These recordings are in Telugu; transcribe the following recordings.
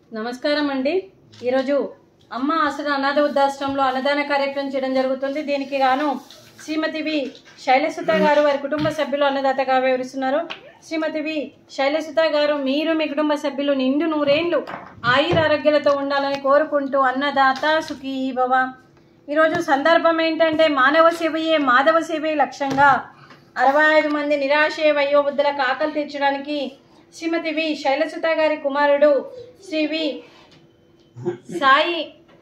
నమస్కారం అండి ఈరోజు అమ్మ ఆసరా అనాథ వృద్ధాశ్రమంలో అన్నదాన కార్యక్రమం చేయడం జరుగుతుంది దీనికి గాను శ్రీమతి వి శైలసుత గారు వారి కుటుంబ సభ్యులు అన్నదాతగా వివరిస్తున్నారు శ్రీమతి వి శైలసుత గారు మీరు మీ కుటుంబ సభ్యులు నిండు నూరేండ్లు ఆయుర ఆరోగ్యాలతో ఉండాలని కోరుకుంటూ అన్నదాత సుఖీ భవ ఈరోజు సందర్భం ఏంటంటే మానవ సేవయే మాధవ సేవే లక్ష్యంగా అరవై ఐదు మంది నిరాశయ వయోవృద్ధులకు ఆకలి తీర్చడానికి శ్రీమతి వి శైలసుత గారి కుమారుడు శ్రీ వి సాయి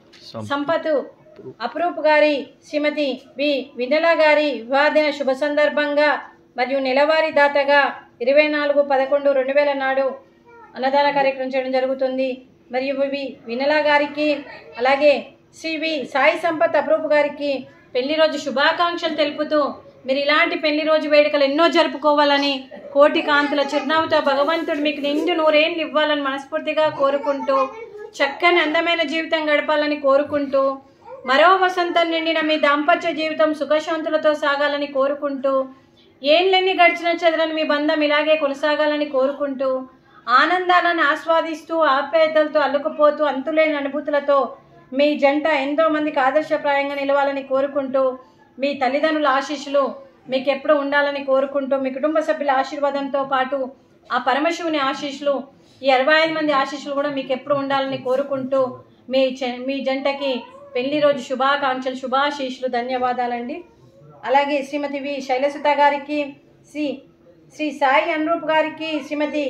సంపత్ అప్రూప్ గారి శ్రీమతి వి వినల గారి వివాహదిన శుభ సందర్భంగా మరియు నెలవారీ దాతగా ఇరవై నాలుగు పదకొండు రెండు వేల నాడు అన్నదాన కార్యక్రమం చేయడం జరుగుతుంది మరియు వి వినల గారికి అలాగే శ్రీ వి సాయి సంపత్ అప్రూప్ గారికి పెళ్లి రోజు శుభాకాంక్షలు తెలుపుతూ మీరు ఇలాంటి పెళ్లి రోజు వేడుకలు ఎన్నో జరుపుకోవాలని కోటి కాంతుల చిరునవ్వుతో భగవంతుడు మీకు నిండు నూరేళ్ళు ఇవ్వాలని మనస్ఫూర్తిగా కోరుకుంటూ చక్కని అందమైన జీవితం గడపాలని కోరుకుంటూ మరో వసంతం నిండిన మీ దాంపత్య జీవితం సుఖశాంతులతో సాగాలని కోరుకుంటూ ఏండ్లెన్ని గడిచిన చదరని మీ బంధం ఇలాగే కొనసాగాలని కోరుకుంటూ ఆనందాలను ఆస్వాదిస్తూ ఆప్యాయతలతో అల్లుకుపోతూ అంతులేని అనుభూతులతో మీ జంట ఎంతో మందికి ఆదర్శప్రాయంగా నిలవాలని కోరుకుంటూ మీ తల్లిదండ్రుల ఆశీస్సులు మీకు ఎప్పుడు ఉండాలని కోరుకుంటూ మీ కుటుంబ సభ్యుల ఆశీర్వాదంతో పాటు ఆ పరమశివుని ఆశీస్సులు ఈ అరవై ఐదు మంది ఆశీస్సులు కూడా మీకు ఎప్పుడు ఉండాలని కోరుకుంటూ మీ చె- మీ జంటకి పెళ్లి రోజు శుభాకాంక్షలు శుభాశీస్సులు ధన్యవాదాలండి అలాగే శ్రీమతి వి శైలసుత గారికి శ్రీ శ్రీ సాయి అనురూప్ గారికి శ్రీమతి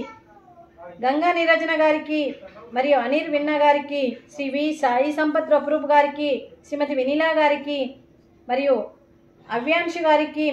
గంగా నీరజన గారికి మరియు అనిర్ విన్న గారికి శ్రీ వి సాయి సంపత్ అప్రూప్ గారికి శ్రీమతి వినీలా గారికి మరియు అవ్యాంశి గారికి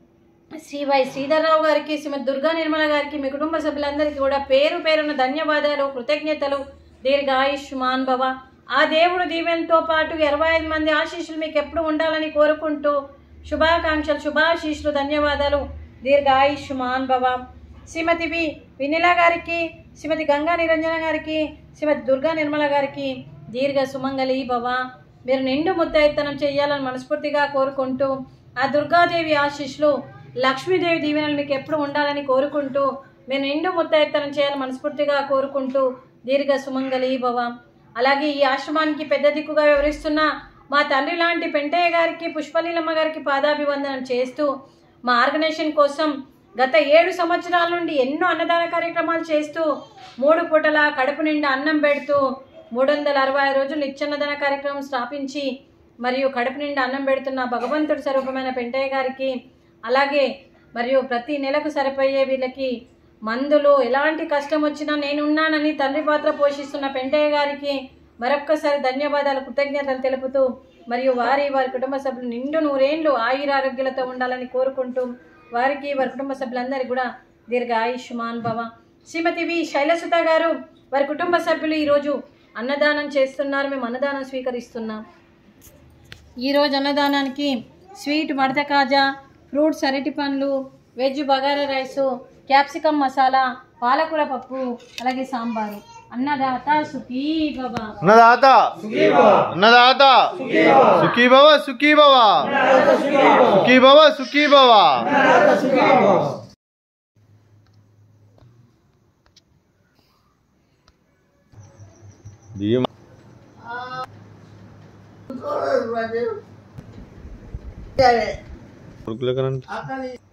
శ్రీ వై శ్రీధర్రావు గారికి శ్రీమతి దుర్గా నిర్మల గారికి మీ కుటుంబ సభ్యులందరికీ కూడా పేరు పేరున ధన్యవాదాలు కృతజ్ఞతలు దీర్ఘాయుష్మాన్ భవ ఆ దేవుడు దీవెనతో పాటు ఇరవై ఐదు మంది ఆశీస్సులు మీకు ఎప్పుడు ఉండాలని కోరుకుంటూ శుభాకాంక్షలు శుభాశీస్సులు ధన్యవాదాలు దీర్ఘాయుష్మాన్ భవ శ్రీమతి వి వినిలా గారికి శ్రీమతి గంగా నిరంజన గారికి శ్రీమతి దుర్గా నిర్మల గారికి దీర్ఘ సుమంగళి భవ మీరు నిండు ముద్దైతనం చేయాలని మనస్ఫూర్తిగా కోరుకుంటూ ఆ దుర్గాదేవి ఆశీస్సులు లక్ష్మీదేవి దీవెనలు మీకు ఎప్పుడు ఉండాలని కోరుకుంటూ మీరు నిండు ముద్దైతనం చేయాలని మనస్ఫూర్తిగా కోరుకుంటూ దీర్ఘ సుమంగళి భవ అలాగే ఈ ఆశ్రమానికి పెద్ద దిక్కుగా వివరిస్తున్న మా తండ్రి లాంటి పెంటయ్య గారికి పుష్పలీలమ్మ గారికి పాదాభివందనం చేస్తూ మా ఆర్గనైజేషన్ కోసం గత ఏడు సంవత్సరాల నుండి ఎన్నో అన్నదాన కార్యక్రమాలు చేస్తూ మూడు పూటల కడుపు నిండా అన్నం పెడుతూ మూడు వందల అరవై రోజులు నిత్యన్నదాన కార్యక్రమం స్థాపించి మరియు కడుపు నిండా అన్నం పెడుతున్న భగవంతుడి స్వరూపమైన పెంటయ్య గారికి అలాగే మరియు ప్రతి నెలకు సరిపోయే వీళ్ళకి మందులు ఎలాంటి కష్టం వచ్చినా నేనున్నానని తండ్రి పాత్ర పోషిస్తున్న పెంటయ్య గారికి మరొక్కసారి ధన్యవాదాలు కృతజ్ఞతలు తెలుపుతూ మరియు వారి వారి కుటుంబ సభ్యులు నిండు నూరేండ్లు ఆయురారోగ్యాలతో ఉండాలని కోరుకుంటూ వారికి వారి కుటుంబ సభ్యులందరికీ కూడా దీర్ఘ ఆయుష్మాన్ భవ శ్రీమతి వి శైలసుత గారు వారి కుటుంబ సభ్యులు ఈరోజు అన్నదానం చేస్తున్నారు మేము అన్నదానం స్వీకరిస్తున్నాం ఈరోజు అన్నదానానికి స్వీట్ మడత కాజా ఫ్రూట్స్ అరటి పండ్లు veg bagara rice capsicum masala పాలకూర పప్పు అలాగే సాంబారు అన్నదాత సుఖీ బాబా అన్నదాత అన్నదాత సుఖీ భవ సుఖీ భవ సుఖీ భవ సుఖీ భవ బియ్యం కొడుకులే కనండి